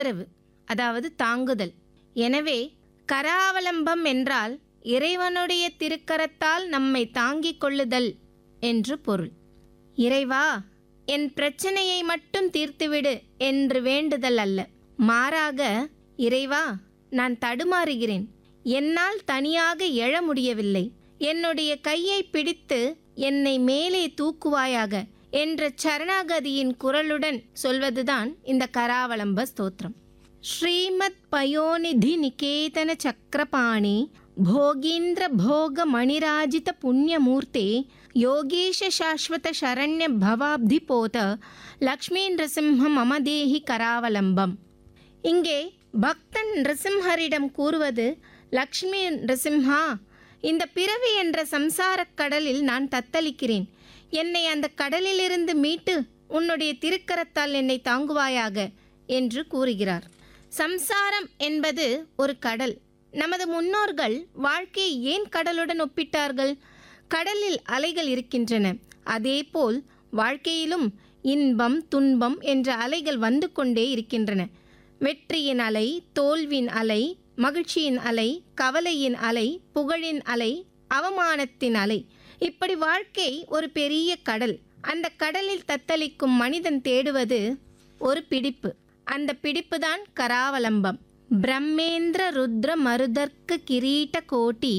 ஆதரவு அதாவது தாங்குதல் எனவே கராவலம்பம் என்றால் இறைவனுடைய திருக்கரத்தால் நம்மை தாங்கிக் கொள்ளுதல் என்று பொருள் இறைவா என் பிரச்சனையை மட்டும் தீர்த்துவிடு என்று வேண்டுதல் அல்ல மாறாக இறைவா நான் தடுமாறுகிறேன் என்னால் தனியாக எழ முடியவில்லை என்னுடைய கையை பிடித்து என்னை மேலே தூக்குவாயாக என்ற சரணாகதியின் குரலுடன் சொல்வதுதான் இந்த கராவலம்ப ஸ்தோத்திரம் ஸ்ரீமத் பயோநிதி நிகேதன சக்கரபாணி ಭೋಗೀಂದ್ರ ಭೋಗ ಮಣಿರಾಜಿತ ಪುಣ್ಯಮೂರ್ತೆ ಯೋಗೇಶ ಶಾಶ್ವತ ಶರಣ್ಯ ಭವಾಬ್ಧಿಪೋತ லக்ஷ்மி நரசிம்ம மம தேஹி கராவலம்பம் இங்கே பக்தன் நரசிம்ஹரிடம் கூறுவது லக்ஷ்மி நரசிம்ஹா இந்த பிறவி என்ற சம்சாரக் கடலில் நான் தத்தளிக்கிறேன் என்னை அந்த கடலிலிருந்து மீட்டு உன்னுடைய திருக்கரத்தால் என்னை தாங்குவாயாக என்று கூறுகிறார் சம்சாரம் என்பது ஒரு கடல் நமது முன்னோர்கள் வாழ்க்கையை ஏன் கடலுடன் ஒப்பிட்டார்கள் கடலில் அலைகள் இருக்கின்றன அதேபோல் வாழ்க்கையிலும் இன்பம் துன்பம் என்ற அலைகள் வந்து கொண்டே இருக்கின்றன வெற்றியின் அலை தோல்வியின் அலை மகிழ்ச்சியின் அலை கவலையின் அலை புகழின் அலை அவமானத்தின் அலை இப்படி வாழ்க்கை ஒரு பெரிய கடல் அந்த கடலில் தத்தளிக்கும் மனிதன் தேடுவது ஒரு பிடிப்பு அந்த பிடிப்புதான் கராவலம்பம் பிரம்மேந்திர ருத்ர மருதர்க்க கிரீட கோட்டி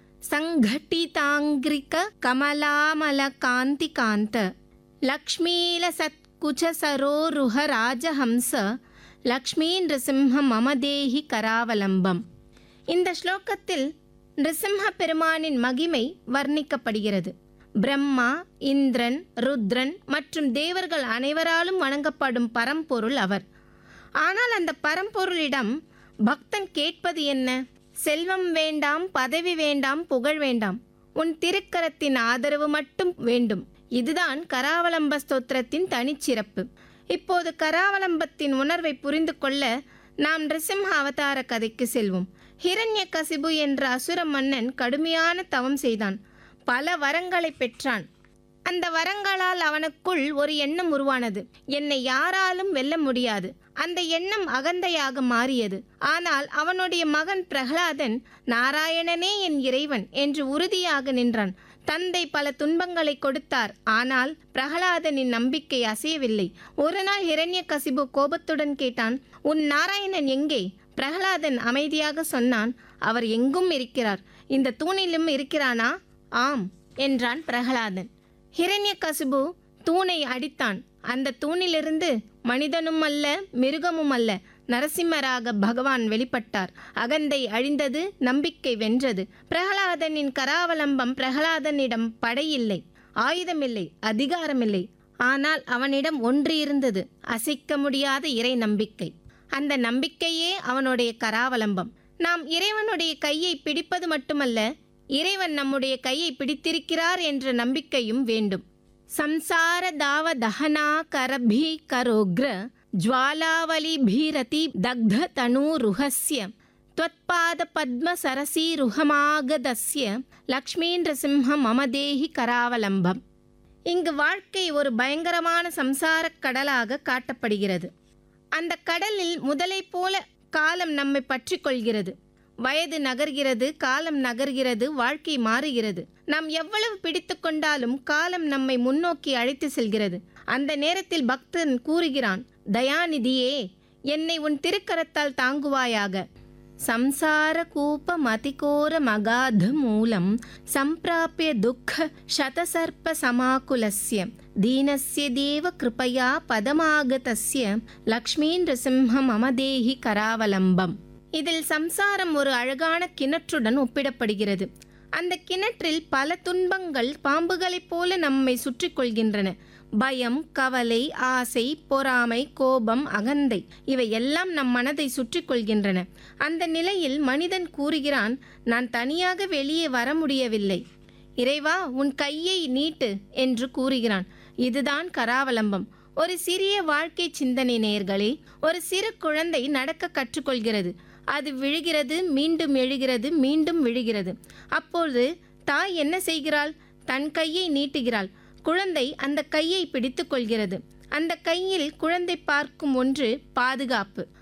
சங்கட்டிதாங்கிரிக கமலாமல காந்தி காந்த லக்ஷ்மீல சத்குச்ச சரோருஹ ராஜஹம்ச லக்ஷ்மீ நிருசிம்ஹ மமதேஹி கராவலம்பம் இந்த ஸ்லோகத்தில் நிருசிம்ஹ பெருமானின் மகிமை வர்ணிக்கப்படுகிறது பிரம்மா இந்திரன் ருத்ரன் மற்றும் தேவர்கள் அனைவராலும் வணங்கப்படும் பரம்பொருள் அவர் ஆனால் அந்த பரம்பொருளிடம் பக்தன் கேட்பது என்ன செல்வம் வேண்டாம் பதவி வேண்டாம் புகழ் வேண்டாம் உன் திருக்கரத்தின் ஆதரவு மட்டும் வேண்டும் இதுதான் கராவலம்ப ஸ்தோத்திரத்தின் தனிச்சிறப்பு இப்போது கராவலம்பத்தின் உணர்வை புரிந்து கொள்ள நாம் நிருசிம்ஹ அவதார கதைக்கு செல்வோம் ஹிரண்ய கசிபு என்ற அசுர மன்னன் கடுமையான தவம் செய்தான் பல வரங்களை பெற்றான் அந்த வரங்களால் அவனுக்குள் ஒரு எண்ணம் உருவானது என்னை யாராலும் வெல்ல முடியாது அந்த எண்ணம் அகந்தையாக மாறியது ஆனால் அவனுடைய மகன் பிரகலாதன் நாராயணனே என் இறைவன் என்று உறுதியாக நின்றான் தந்தை பல துன்பங்களை கொடுத்தார் ஆனால் பிரகலாதனின் நம்பிக்கை அசையவில்லை ஒரு நாள் ஹிரண்யகசிபு கோபத்துடன் கேட்டான் உன் நாராயணன் எங்கே பிரகலாதன் அமைதியாக சொன்னான் அவர் எங்கும் இருக்கிறார் இந்த தூணிலும் இருக்கிறானா ஆம் என்றான் பிரகலாதன் ஹிரண்யகசிபு தூணை அடித்தான் அந்த தூணிலிருந்து மனிதனும் அல்ல மிருகமும் அல்ல நரசிம்மராக பகவான் வெளிப்பட்டார் அகந்தை அழிந்தது நம்பிக்கை வென்றது பிரகலாதனின் கராவலம்பம் பிரகலாதனிடம் படையில்லை ஆயுதமில்லை அதிகாரமில்லை ஆனால் அவனிடம் ஒன்று இருந்தது அசைக்க முடியாத இறை நம்பிக்கை அந்த நம்பிக்கையே அவனுடைய கராவலம்பம் நாம் இறைவனுடைய கையை பிடிப்பது மட்டுமல்ல இறைவன் நம்முடைய கையை பிடித்திருக்கிறார் என்ற நம்பிக்கையும் வேண்டும் ಸಂಸಾರ ದಾವ ದಹನಾ ಕರಭಿ ಕರೋಗ್ರ ಜ್ವಾಲಾವಲಿಭಿರತಿ ದಗ್ಧ ತನೂರುಹಸ್ಯ ತ್ವತ್ಪಾದ ಪದ್ಮ ಸರಸೀರುಹಮಾಗದಸ್ಯ லக்ஷ்மீ நரசிம்ஹ மமதேஹி கராவலம்பம் இங்கு வாழ்க்கை ஒரு பயங்கரமான சம்சாரக் கடலாக காட்டப்படுகிறது அந்த கடலில் முதலை போல காலம் நம்மை பற்றி கொள்கிறது வயது நகர்கிறது காலம் நகர்கிறது வாழ்க்கை மாறுகிறது நாம் எவ்வளவு பிடித்து கொண்டாலும் காலம் நம்மை முன்னோக்கி அழைத்து செல்கிறது அந்த நேரத்தில் பக்தன் கூறுகிறான் தயாநிதியே என்னை உன் திருக்கரத்தால் தாங்குவாயாக ಸಂಸಾರ ಕೂಪ ಮತಿಕೋರ ಮಗಾಧ ಮೂಲಂ ಸಂಪ್ರಾಪ್ಯ ದುಃಖ ಶತಸರ್ಪ ಸಮಾಕುಲಸ್ಯ ದೀನಸ್ಯ ದೇವ ಕೃಪಯಾ ಪದಮಾಗತಸ್ಯ லக்ஷ்மீ நரசிம்ம மமதேஹி கராவலம்பம் இதில் சம்சாரம் ஒரு அழகான கிணற்றுடன் ஒப்பிடப்படுகிறது அந்த கிணற்றில் பல துன்பங்கள் பாம்புகளைப் போல நம்மை சுற்றி கொள்கின்றன பயம் கவலை ஆசை பொறாமை கோபம் அகந்தை இவை எல்லாம் நம் மனதை சுற்றி கொள்கின்றன அந்த நிலையில் மனிதன் கூறுகிறான் நான் தனியாக வெளியே வர முடியவில்லை இறைவா உன் கையை நீட்டு என்று கூறுகிறான் இதுதான் கராவலம்பம் ஒரு சிறிய வாழ்க்கை சிந்தனை நேயர்களே ஒரு சிறு குழந்தை நடக்க கற்றுக்கொள்கிறது அது விழுகிறது மீண்டும் எழுகிறது மீண்டும் விழுகிறது அப்பொழுது தாய் என்ன செய்கிறாள் தன் கையை நீட்டுகிறாள் குழந்தை அந்த கையை பிடித்து கொள்கிறது அந்த கையில் குழந்தை பார்க்கும் ஒன்று பாதுகாப்பு